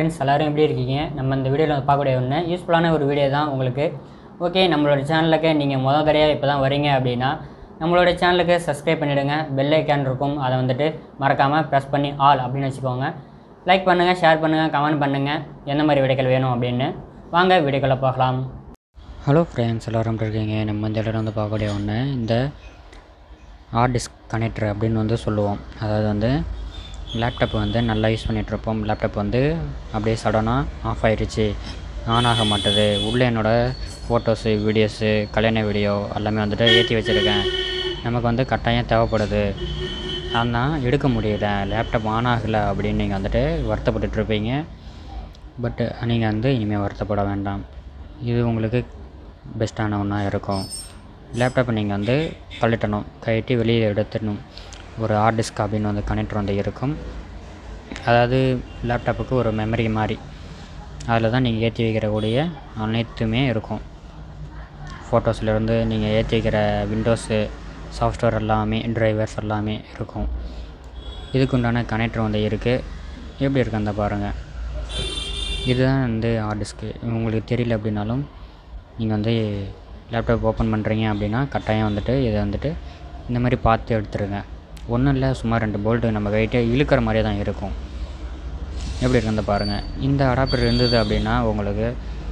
friends எல்லோரும் எப்படி இருக்கீங்க நம்ம இந்த வீடியோவில் வந்து பார்க்கக்கூடிய ஒன்று யூஸ்ஃபுல்லான ஒரு வீடியோ தான் உங்களுக்கு ஓகே நம்மளோட சேனலுக்கு நீங்கள் முத தடையாக இப்போ தான் வரீங்க அப்படின்னா நம்மளோட சேனலுக்கு சப்ஸ்கிரைப் பண்ணிவிடுங்க பெல் ஐக்கான் இருக்கும் அதை வந்துட்டு மறக்காமல் ப்ரெஸ் பண்ணி ஆல் அப்படின்னு வச்சுக்கோங்க லைக் பண்ணுங்கள் ஷேர் பண்ணுங்கள் கமெண்ட் பண்ணுங்கள் எந்த மாதிரி வீடியோக்கள் வேணும் அப்படின்னு வாங்க வீடியோக்குள்ளே பார்க்கலாம் ஹலோ ஃப்ரெண்ட்ஸ் எல்லோரும் எப்படி இருக்கீங்க நம்ம இந்த இடம் வந்து பார்க்கக்கூடிய ஒன்று இந்த ஹார்ட் டிஸ்க் கனெக்டர் அப்படின்னு வந்து சொல்லுவோம் அதாவது வந்து லேப்டாப் வந்து நல்லா யூஸ் பண்ணிகிட்ருப்போம் லேப்டாப் வந்து அப்படியே சடனாக ஆஃப் ஆயிடுச்சு ஆன் ஆக மாட்டுது உள்ளே என்னோடய ஃபோட்டோஸு வீடியோஸு கல்யாண வீடியோ எல்லாமே வந்துட்டு ஏற்றி வச்சுருக்கேன் நமக்கு வந்து கட்டாயம் தேவைப்படுது ஆனால் எடுக்க முடியல லேப்டாப் ஆன் ஆகலை அப்படின்னு நீங்கள் வந்துட்டு வருத்தப்பட்டுட்ருப்பீங்க பட்டு நீங்கள் வந்து இனிமேல் வருத்தப்பட வேண்டாம் இது உங்களுக்கு பெஸ்ட்டான ஒன்றா இருக்கும் லேப்டாப்பை நீங்கள் வந்து கழட்டணும் கழட்டி வெளியே எடுத்துடணும் ஒரு ஹார்ட் டிஸ்க் அப்படின்னு வந்து கனெக்டர் வந்து இருக்கும் அதாவது லேப்டாப்புக்கு ஒரு மெமரி மாதிரி அதில் தான் நீங்கள் ஏற்றி வைக்கிறக்கூடிய அனைத்துமே இருக்கும் ஃபோட்டோஸ்லேருந்து நீங்கள் ஏற்றி வைக்கிற விண்டோஸு சாஃப்ட்வேர் எல்லாமே டிரைவர்ஸ் எல்லாமே இருக்கும் இதுக்கு உண்டான கனெக்டர் வந்து இருக்குது எப்படி இருக்கு அந்த பாருங்கள் இதுதான் வந்து ஹார்ட் டிஸ்க்கு உங்களுக்கு தெரியல அப்படின்னாலும் நீங்கள் வந்து லேப்டாப் ஓப்பன் பண்ணுறீங்க அப்படின்னா கட்டாயம் வந்துட்டு இதை வந்துட்டு இந்த மாதிரி பார்த்து எடுத்துருங்க ஒன்றும் இல்லை சும்மா ரெண்டு போல்ட்டு நம்ம கைட்டே இழுக்கிற மாதிரியே தான் இருக்கும் எப்படி இருக்குன்னு பாருங்கள் இந்த அடாப்டர் இருந்தது அப்படின்னா உங்களுக்கு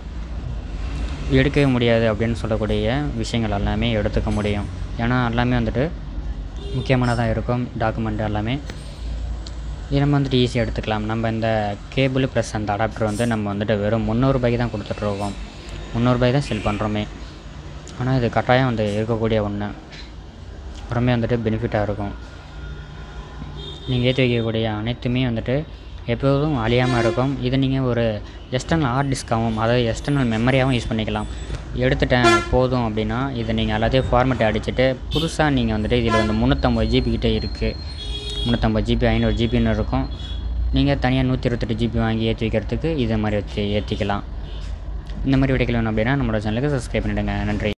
எடுக்கவே முடியாது அப்படின்னு சொல்லக்கூடிய விஷயங்கள் எல்லாமே எடுத்துக்க முடியும் ஏன்னா எல்லாமே வந்துட்டு முக்கியமானதாக இருக்கும் டாக்குமெண்ட் எல்லாமே இது நம்ம வந்துட்டு ஈஸியாக எடுத்துக்கலாம் நம்ம இந்த கேபிள் ப்ளஸ் அந்த அடாப்டர் வந்து நம்ம வந்துட்டு வெறும் முந்நூறுபாய்க்கு தான் கொடுத்துட்ருக்கோம் முந்நூறுபாய் தான் செல் பண்ணுறோமே ஆனால் இது கட்டாயம் வந்து இருக்கக்கூடிய ஒன்று ரொம்ப வந்துட்டு பெனிஃபிட்டாக இருக்கும் நீங்கள் ஏற்றி வைக்கக்கூடிய அனைத்துமே வந்துட்டு எப்போதும் அழியாமல் இருக்கும் இதை நீங்கள் ஒரு எக்ஸ்டர்னல் ஹார்ட் டிஸ்காகவும் அதாவது எக்ஸ்டர்னல் மெமரியாகவும் யூஸ் பண்ணிக்கலாம் எடுத்துட்டேன் போதும் அப்படின்னா இதை நீங்கள் எல்லாத்தையும் ஃபார்மேட் அடிச்சுட்டு புதுசாக நீங்கள் வந்துட்டு இதில் வந்து முந்நூற்றம்பது ஜிபி கிட்டே இருக்குது முந்நூற்றம்பது ஜிபி ஐநூறு ஜிபின்னு இருக்கும் நீங்கள் தனியாக நூற்றி இருபத்தெட்டு ஜிபி வாங்கி ஏற்றி வைக்கிறதுக்கு இதை மாதிரி வச்சு ஏற்றிக்கலாம் இந்த மாதிரி வீடியோக்கள் வேணும் அப்படின்னா நம்மளோட சேனலுக்கு சப்ஸ்கிரைப் பண்ணிவிடுங்க நன்றி